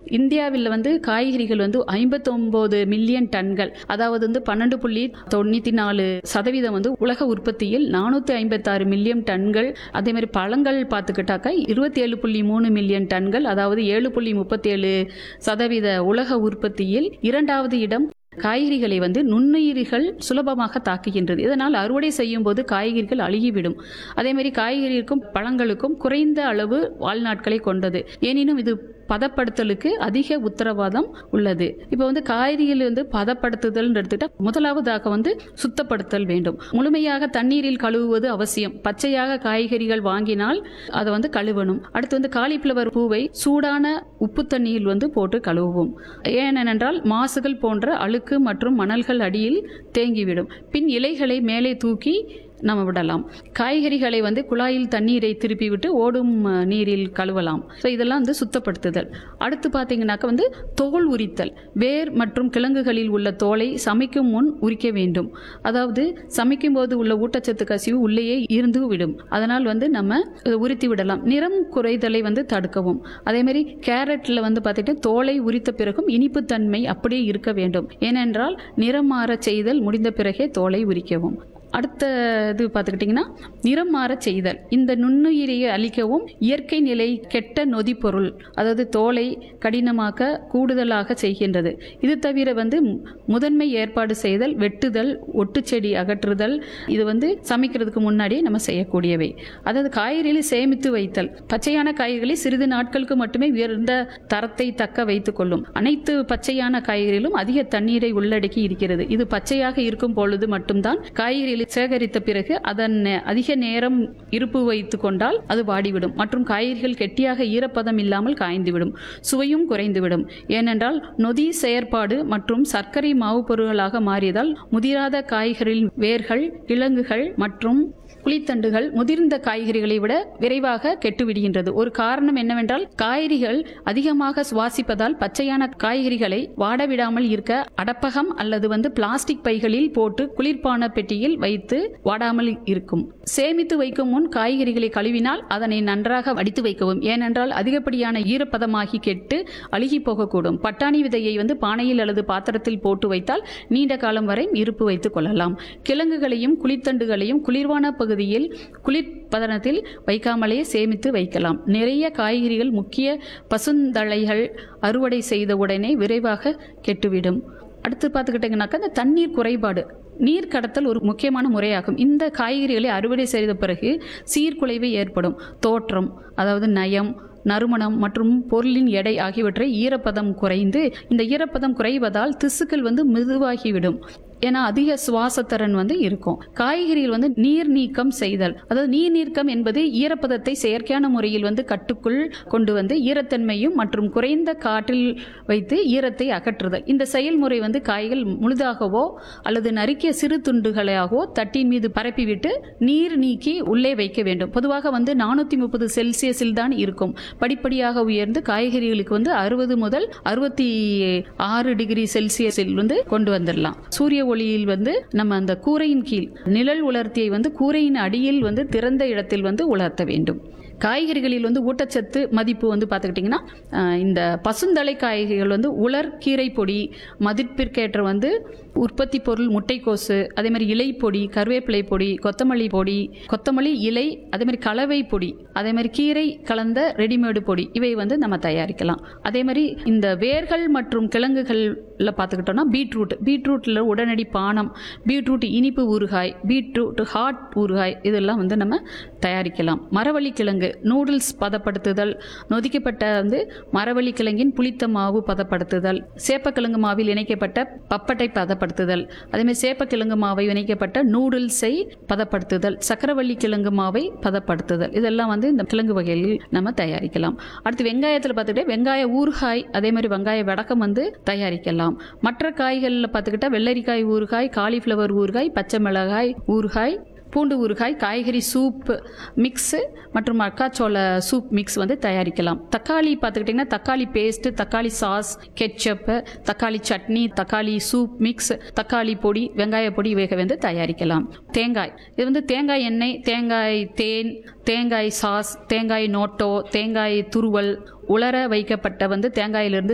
இந்தியாவில் வந்து காய்கறிகள் வந்து ஐம்பத்தொம்போது மில்லியன் டன்கள் அதாவது வந்து பன்னெண்டு புள்ளி தொண்ணூற்றி நாலு சதவீதம் வந்து உலக உற்பத்தியில் நானூற்றி ஐம்பத்தாறு மில்லியன் டன்கள் அதே மாதிரி பழங்கள் பார்த்துக்கிட்டாக்கா இருபத்தி ஏழு புள்ளி மூணு மில்லியன் டன்கள் அதாவது ஏழு புள்ளி முப்பத்தேழு சதவீத உலக உற்பத்தியில் இரண்டாவது இடம் காய்கறிகளை வந்து நுண்ணுயிரிகள் சுலபமாக தாக்குகின்றது இதனால் அறுவடை செய்யும் போது காய்கறிகள் அழுகிவிடும் அதே மாதிரி காய்கறிக்கும் பழங்களுக்கும் குறைந்த அளவு வாழ்நாட்களை கொண்டது எனினும் இது பதப்படுத்தலுக்கு அதிக உத்தரவாதம் உள்ளது இப்போ வந்து காய்கறிகள் வந்து பதப்படுத்துதல் எடுத்துக்கிட்டா முதலாவதாக வந்து சுத்தப்படுத்தல் வேண்டும் முழுமையாக தண்ணீரில் கழுவுவது அவசியம் பச்சையாக காய்கறிகள் வாங்கினால் அதை வந்து கழுவணும் அடுத்து வந்து காலிஃப்ளவர் பூவை சூடான உப்பு தண்ணியில் வந்து போட்டு கழுவுவோம் ஏனென்றால் மாசுகள் போன்ற அழுக்கு மற்றும் மணல்கள் அடியில் தேங்கிவிடும் பின் இலைகளை மேலே தூக்கி நம்ம விடலாம் காய்கறிகளை வந்து குழாயில் தண்ணீரை திருப்பி விட்டு ஓடும் அஹ், நீரில் கழுவலாம் ஸோ இதெல்லாம் வந்து சுத்தப்படுத்துதல் அடுத்து பார்த்தீங்கன்னாக்க வந்து தோல் உரித்தல் வேர் மற்றும் கிழங்குகளில் உள்ள தோலை சமைக்கும் முன் உரிக்க வேண்டும் அதாவது சமைக்கும் போது உள்ள ஊட்டச்சத்து கசிவு உள்ளேயே இருந்து விடும் அதனால் வந்து நம்ம இதை உரித்து விடலாம் நிறம் குறைதலை வந்து தடுக்கவும் அதே மாதிரி கேரட்டில் வந்து பார்த்துட்டு தோலை உரித்த பிறகும் இனிப்புத்தன்மை அப்படியே இருக்க வேண்டும் ஏனென்றால் நிறம் மாறச் செய்தல் முடிந்த பிறகே தோலை உரிக்கவும் அடுத்த இது பார்த்துக்கிட்டிங்கன்னா நிறம் மாறச் செய்தல் இந்த நுண்ணுயிரியை அழிக்கவும் இயற்கை நிலை கெட்ட நொதிப்பொருள் அதாவது தோலை கடினமாக்க கூடுதலாக செய்கின்றது இது தவிர வந்து மு- முதன்மை ஏற்பாடு செய்தல் வெட்டுதல் ஒட்டுச்செடி அகற்றுதல் இது வந்து சமைக்கிறதுக்கு முன்னாடி நம்ம செய்யக்கூடியவை அதாவது காய்கறிகளை சேமித்து வைத்தல் பச்சையான காய்கறிகளை சிறிது நாட்களுக்கு மட்டுமே உயர்ந்த தரத்தை தக்க வைத்துக் கொள்ளும் அனைத்து பச்சையான காய்கறிகளும் அதிக தண்ணீரை உள்ளடக்கி இருக்கிறது இது பச்சையாக இருக்கும் பொழுது மட்டும்தான் காய்கறிகளை சேகரித்த பிறகு அதன் நே- அதிக நேரம் இருப்பு வைத்து கொண்டால் அது வாடிவிடும் மற்றும் காய்கறிகள் கெட்டியாக ஈரப்பதம் இல்லாமல் காய்ந்துவிடும் சுவையும் குறைந்துவிடும் ஏனென்றால் நொதி செயற்பாடு மற்றும் சர்க்கரை மாவு பொருள்களாக மாறியதால் முதிராத காய்கறிகளின் வேர்கள் கிழங்குகள் மற்றும் புளித்தண்டுகள் முதிர்ந்த காய்கறிகளை விட விரைவாக கெட்டுவிடுகின்றது ஒரு காரணம் என்னவென்றால் காய்கறிகள் அதிகமாக சுவாசிப்பதால் பச்சையான காய்கறிகளை வாடவிடாமல் இருக்க அடப்பகம் அல்லது வந்து பிளாஸ்டிக் பைகளில் போட்டு குளிர்பான பெட்டியில் வைத்து வாடாமல் இருக்கும் சேமித்து வைக்கும் முன் காய்கறிகளை கழுவினால் அதனை நன்றாக வடித்து வைக்கவும் ஏனென்றால் அதிகப்படியான ஈரப்பதமாகி கெட்டு அழுகி போகக்கூடும் பட்டாணி விதையை வந்து பானையில் அல்லது பாத்திரத்தில் போட்டு வைத்தால் நீண்ட காலம் வரை இருப்பு வைத்துக் கொள்ளலாம் கிழங்குகளையும் குளிர்த்தண்டுகளையும் குளிர்வான பகுதியில் குளிர்பதனத்தில் வைக்காமலே சேமித்து வைக்கலாம் நிறைய காய்கறிகள் முக்கிய பசுந்தழைகள் அறுவடை செய்த உடனே விரைவாக கெட்டுவிடும் அடுத்து பார்த்துக்கிட்டிங்கனாக்கா இந்த தண்ணீர் குறைபாடு நீர் கடத்தல் ஒரு முக்கியமான முறையாகும் இந்த காய்கறிகளை அறுவடை செய்த பிறகு சீர்குலைவு ஏற்படும் தோற்றம் அதாவது நயம் நறுமணம் மற்றும் பொருளின் எடை ஆகியவற்றை ஈரப்பதம் குறைந்து இந்த ஈரப்பதம் குறைவதால் திசுக்கள் வந்து மிதுவாகிவிடும் ஏன்னா அதிக சுவாசத்திறன் வந்து இருக்கும் காய்கறிகள் வந்து நீர் நீக்கம் செய்தல் அதாவது நீர் நீக்கம் என்பது ஈரப்பதத்தை செயற்கையான முறையில் வந்து கட்டுக்குள் கொண்டு வந்து ஈரத்தன்மையும் மற்றும் குறைந்த காற்றில் வைத்து ஈரத்தை அகற்றுதல் இந்த செயல்முறை வந்து காய்கள் முழுதாகவோ அல்லது நறுக்கிய சிறு துண்டுகளாகவோ தட்டின் மீது பரப்பிவிட்டு நீர் நீக்கி உள்ளே வைக்க வேண்டும் பொதுவாக வந்து நானூற்றி முப்பது செல்சியஸில் தான் இருக்கும் படிப்படியாக உயர்ந்து காய்கறிகளுக்கு வந்து அறுபது முதல் அறுபத்தி ஆறு டிகிரி செல்சியஸில் வந்து கொண்டு வந்துடலாம் சூரிய ஒளியில் வந்து நம்ம அந்த கூரையின் கீழ் நிழல் உலர்த்தியை வந்து கூரையின் அடியில் வந்து திறந்த இடத்தில் வந்து உலர்த்த வேண்டும் காய்கறிகளில் வந்து ஊட்டச்சத்து மதிப்பு வந்து பார்த்துக்கிட்டிங்கன்னா அஹ், இந்த பசுந்தலை காய்கறிகள் வந்து உலர் கீரை பொடி மதிப்பிற்கேற்ற வந்து உற்பத்தி பொருள் முட்டைக்கோசு அதே மாதிரி இலை பொடி கருவேப்பிலை பொடி கொத்தமல்லி பொடி கொத்தமல்லி இலை அதே மாதிரி கலவை பொடி அதே மாதிரி கீரை கலந்த ரெடிமேடு பொடி இவை வந்து நம்ம தயாரிக்கலாம் அதே மாதிரி இந்த வேர்கள் மற்றும் கிழங்குகளில் பார்த்துக்கிட்டோம்னா பீட்ரூட் பீட்ரூட்டில் உடனடி பானம் பீட்ரூட் இனிப்பு ஊறுகாய் பீட்ரூட் ஹாட் ஊறுகாய் இதெல்லாம் வந்து நம்ம தயாரிக்கலாம் மரவள்ளி கிழங்கு நூடுல்ஸ் பதப்படுத்துதல் நொதிக்கப்பட்ட வந்து மரவள்ளி கிழங்கின் புளித்த மாவு பதப்படுத்துதல் சேப்பக்கிழங்கு மாவில் இணைக்கப்பட்ட பப்பட்டை பதப்படுத்துதல் அதேமாதிரி சேப்பக்கிழங்கு மாவை இணைக்கப்பட்ட நூடுல்ஸை பதப்படுத்துதல் சக்கரவள்ளி கிழங்கு மாவை பதப்படுத்துதல் இதெல்லாம் வந்து இந்த கிழங்கு வகைகளில் நம்ம தயாரிக்கலாம் அடுத்து வெங்காயத்தில் பார்த்துக்கிட்டா வெங்காய ஊறுகாய் அதே மாதிரி வெங்காய வடக்கம் வந்து தயாரிக்கலாம் மற்ற காய்களில் பார்த்துக்கிட்டா வெள்ளரிக்காய் ஊறுகாய் காலிஃப்ளவர் ஊறுகாய் பச்சை மிளகாய் ஊறுகாய் பூண்டு ஊறுகாய் காய்கறி சூப் மிக்ஸு மற்றும் மக்காச்சோள சூப் மிக்ஸ் வந்து தயாரிக்கலாம் தக்காளி பார்த்துக்கிட்டிங்கன்னா தக்காளி பேஸ்ட்டு தக்காளி சாஸ் கெச்சப்பு தக்காளி சட்னி தக்காளி சூப் மிக்ஸ் தக்காளி பொடி வெங்காய பொடி இவைகள் வந்து தயாரிக்கலாம் தேங்காய் இது வந்து தேங்காய் எண்ணெய் தேங்காய் தேன் தேங்காய் சாஸ் தேங்காய் நோட்டோ தேங்காய் துருவல் உலர வைக்கப்பட்ட வந்து தேங்காயிலிருந்து